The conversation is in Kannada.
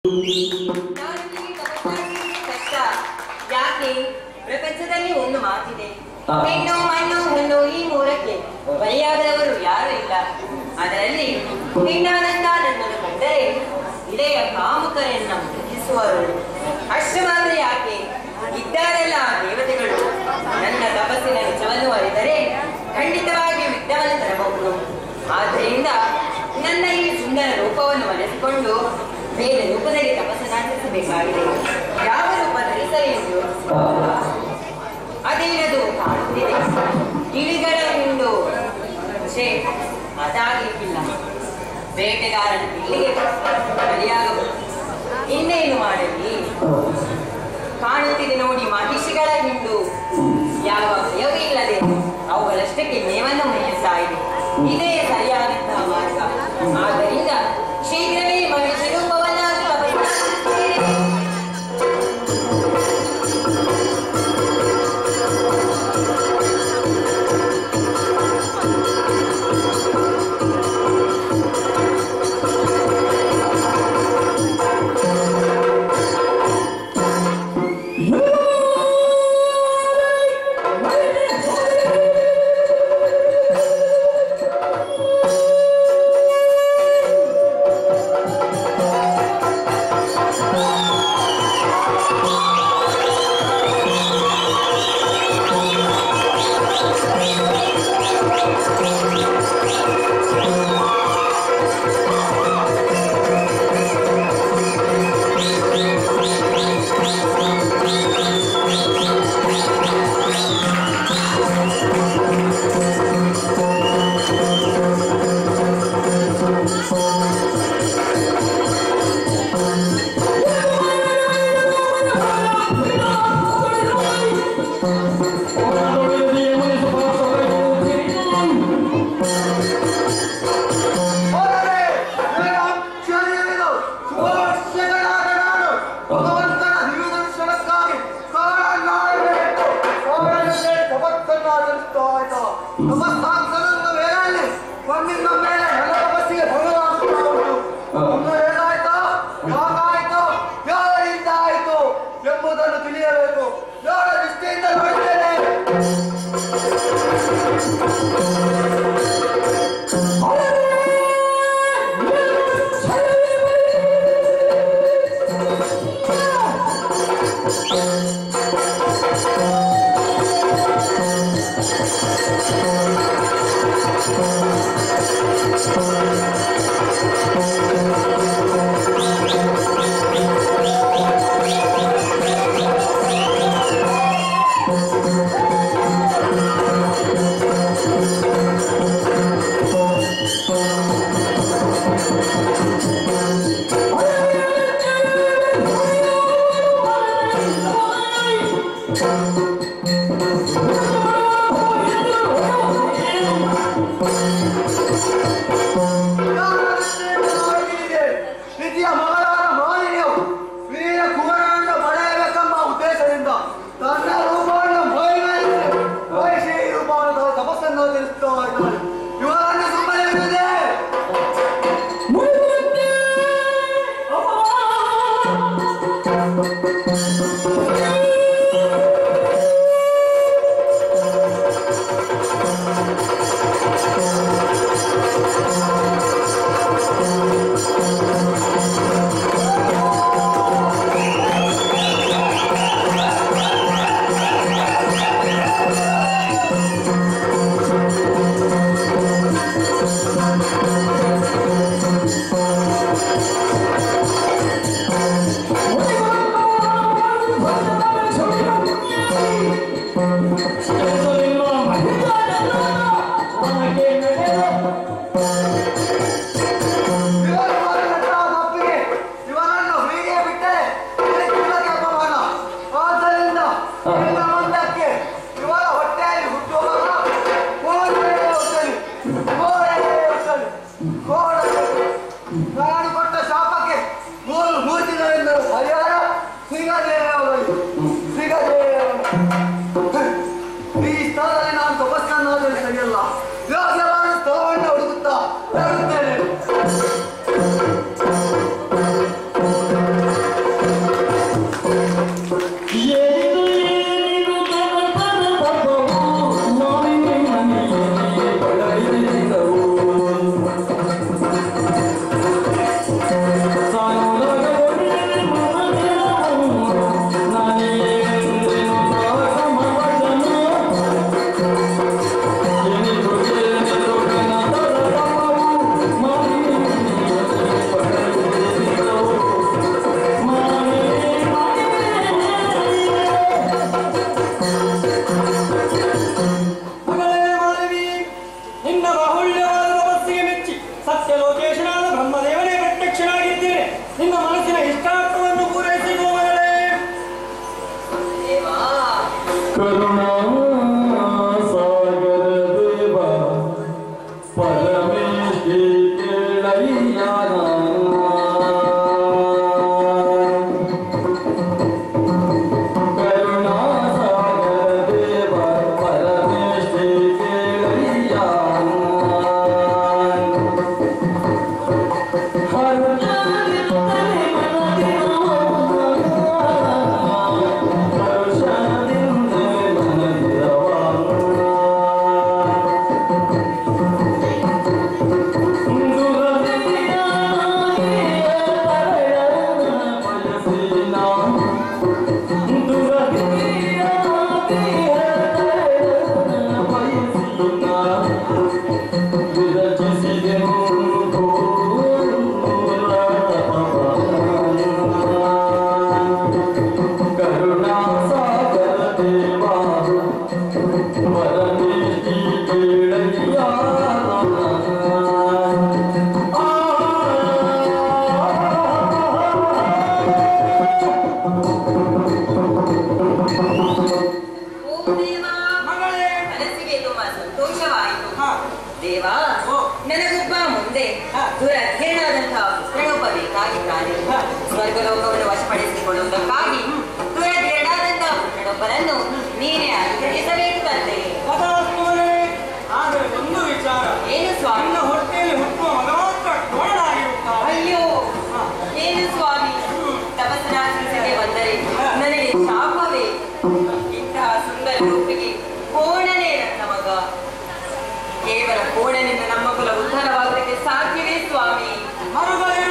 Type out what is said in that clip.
ನಾನು ನಿಮಗೆ ತಪಸ್ಸಾಗಿರುವುದು ಕಷ್ಟ ಯಾಕೆ ಪ್ರಪಂಚದಲ್ಲಿ ಒಂದು ಮಾತಿದೆ ಆ. ಹೆಣ್ಣು ಮಣ್ಣು ಹುಣ್ಣು ಈ ಮೂರಕ್ಕೆ ಬಲಿಯಾದವರು ಯಾರು ಇಲ್ಲ ಅದರಲ್ಲಿ ಹೆಣ್ಣಾನಂದ ನನ್ನನ್ನು ಕಂಡರೆ ಇಳೆಯ ಕಾಮುಕರನ್ನ ಮುಗಿಸುವರು ಅಷ್ಟು ಮಾತ್ರ ಯಾಕೆ ಇದ್ದಾರೆಲ್ಲ ಆ ದೇವತೆಗಳು ನನ್ನ ತಪಸ್ಸಿನ ನಿಜವನ್ನು ಅರಿತರೆ ಖಂಡಿತವಾಗಿ ಯುದ್ಧವನ್ನು ತರಬಹುದು ಆದ್ದರಿಂದ ನನ್ನ ಈ ಸುಂದರ ರೂಪವನ್ನು ಮನಸ್ಸಿಕೊಂಡು ಬೇರೆ ರೂಪದಲ್ಲಿ ತಪಸ್ಸನ್ನಾಚರಿಸಬೇಕಾಗಿದೆ ಯಾವ ರೂಪ ಧರಿಸಲಿ ಎಂದು ಯೋಚಿಸುವಾಗ ಅದೇನದು ಕಾಣುತ್ತಿದೆ ಗಿಳಿಗಳ ಹಿಂಡು ಛೇ ಅದಾಗಲಿಕ್ಕಿಲ್ಲ ಬೇಟೆಗಾರನ ಬಿಲ್ಲಿಗೆ ಬಲಿಯಾಗಬಹುದು ಇನ್ನೇನು ಮಾಡಲಿ ಕಾಣುತ್ತಿದೆ ನೋಡಿ ಮಹಿಷಿಗಳ ಹಿಂಡು ಯಾವ ಭಯವೂ ಇಲ್ಲದೆ ಅವುಗಳಷ್ಟಕ್ಕೆ ಮೇವನ್ನು ಮೇಯುತ್ತಾ ಇದೆ ಇದೇ ಸರಿಯಾದಂತಹ ಮಾರ್ಗ ಆದ್ದರಿಂದ ಶೀಘ್ರವೇ ಮಹಿಷ ರೂಪವನ್ನಾದರೂ ಅಪರಿಚಿತರಿಗೆ ಹೋದರೆ ನನಗೆ ಆಶ್ಚರ್ಯವಿದು ಸುವರ್ಷಗಳಾದ ನಾನು ಭಗವಂತನ ದಿವ್ಯದರ್ಶನಕ್ಕಾಗಿ ಕಾರಣಾಡಬೇಕು ಕಾರಣಕ್ಕೆ ತಪಸ್ಸನ್ನು ಆಚರಿಸ್ತಾ ಆಯ್ತಾ ತಪಸ್ಸಾಗ್ತದನ್ನು ವೇಳೆಯಲ್ಲಿ ಒಮ್ಮಿಂದ ಮೇಲೆ ನನ್ನ ತಪಸ್ಸಿಗೆ ಭಂಗವಾಗುತ್ತಾ ಉಂಟು ಒಂದು ಏನಾಯ್ತಾ ಯಾಕಾಯ್ತು ಯಾರಿಂದ ಆಯ್ತು ಎಂಬುದನ್ನು ತಿಳಿಯಬೇಕು ಯಾರ ದೃಷ್ಟಿಯಿಂದ ನೋಡ್ತೇನೆ ನಿತ್ಯ ಮಗಳಾದ ಮಾಲಿನ್ಯವು ವೀರ ಕುವರನನ್ನು ಪಡೆಯಬೇಕೆಂಬ ಉದ್ದೇಶದಿಂದ ತನ್ನ ರೂಪವನ್ನು ಮೈಮೇಲೆ ವಹಿಸಿ ಈ ರೂಪವನ್ನು ತಪಸ್ಸನ್ನು ಆಚರಿಸುತ್ತಾ ಇದ್ದಾನೆ ಇವರನ್ನು ಸುಮ್ಮನೆ ಬಿಡದೆ ¡Vamos! ಕರುಣಾ ಸಾಗರ ದೇವ ಪರಮೇಶಿ ಕೇಳಯ್ಯ ಕರುಣಾ ಸಾಗರ ದೇವ ಪರಮೇಶಿ ಕೇಳಯ್ಯ ಕರುಣಾ ಸಾಗರ ದೇವಾ ಪರಮೇಶಿ ಕೇಳಯ್ಯ ಓ ದೇವಾ ಮಗಳೇ ಮನಸ್ಸಿಗೆ ತುಂಬಾ ಸಂತೋಷವಾಯಿತು ಹಾ. ದೇವಾ ಓ. ನನಗೊಬ್ಬ ಮುಂದೆ ಹಾ. ದುರಧ್ಯಯನಾದಂತಹ ಪುತ್ರನೊಬ್ಬ ಬೇಕಾಗಿದ್ದಾನೆ ಹಾ. ಸ್ವರ್ಗಲೋಕವನ್ನು ವಶಪಡಿಸಿಕೊಳ್ಳುವುದಕ್ಕಾಗಿ ದುರಧ್ಯಯನಾದಂತಹ ಪುತ್ರನೊಬ್ಬನನ್ನು ನೀನೇ ಅನುಗ್ರಹಿಸಬೇಕು ತಂದೆ ತಥಾಸ್ತು ಮಗಳೇ ಆದರೆ ಒಂದು ವಿಚಾರ ಏನು ಸ್ವಾಮಿ ನಿನ್ನ ಹೊಟ್ಟೆಯಲ್ಲಿ ಹುಟ್ಟುವ ಮಗ ಮಾತ್ರ ಕೋಣನಾಗಿರುತ್ತಾನೆ ಅಯ್ಯೋ ಏನು ಸ್ವಾಮಿ ತಪಸ್ಸನಾಚರಿಸದೆ ಬಂದರೆ ನನಗೆ ಶಾಪವೇ ಇಂತಹ ಸುಂದರ ರೂಪಿಗೆ ಕೋಣನೇ ನನ್ನ ಮಗ ಕೇವಲ ಕೋಣನಿಂದ ನಮ್ಮ ಕುಲ ಉದ್ಧಾರವಾಗಲಿಕ್ಕೆ ಸಾಧ್ಯವೇ ಸ್ವಾಮಿ ಮರುಗಳೇ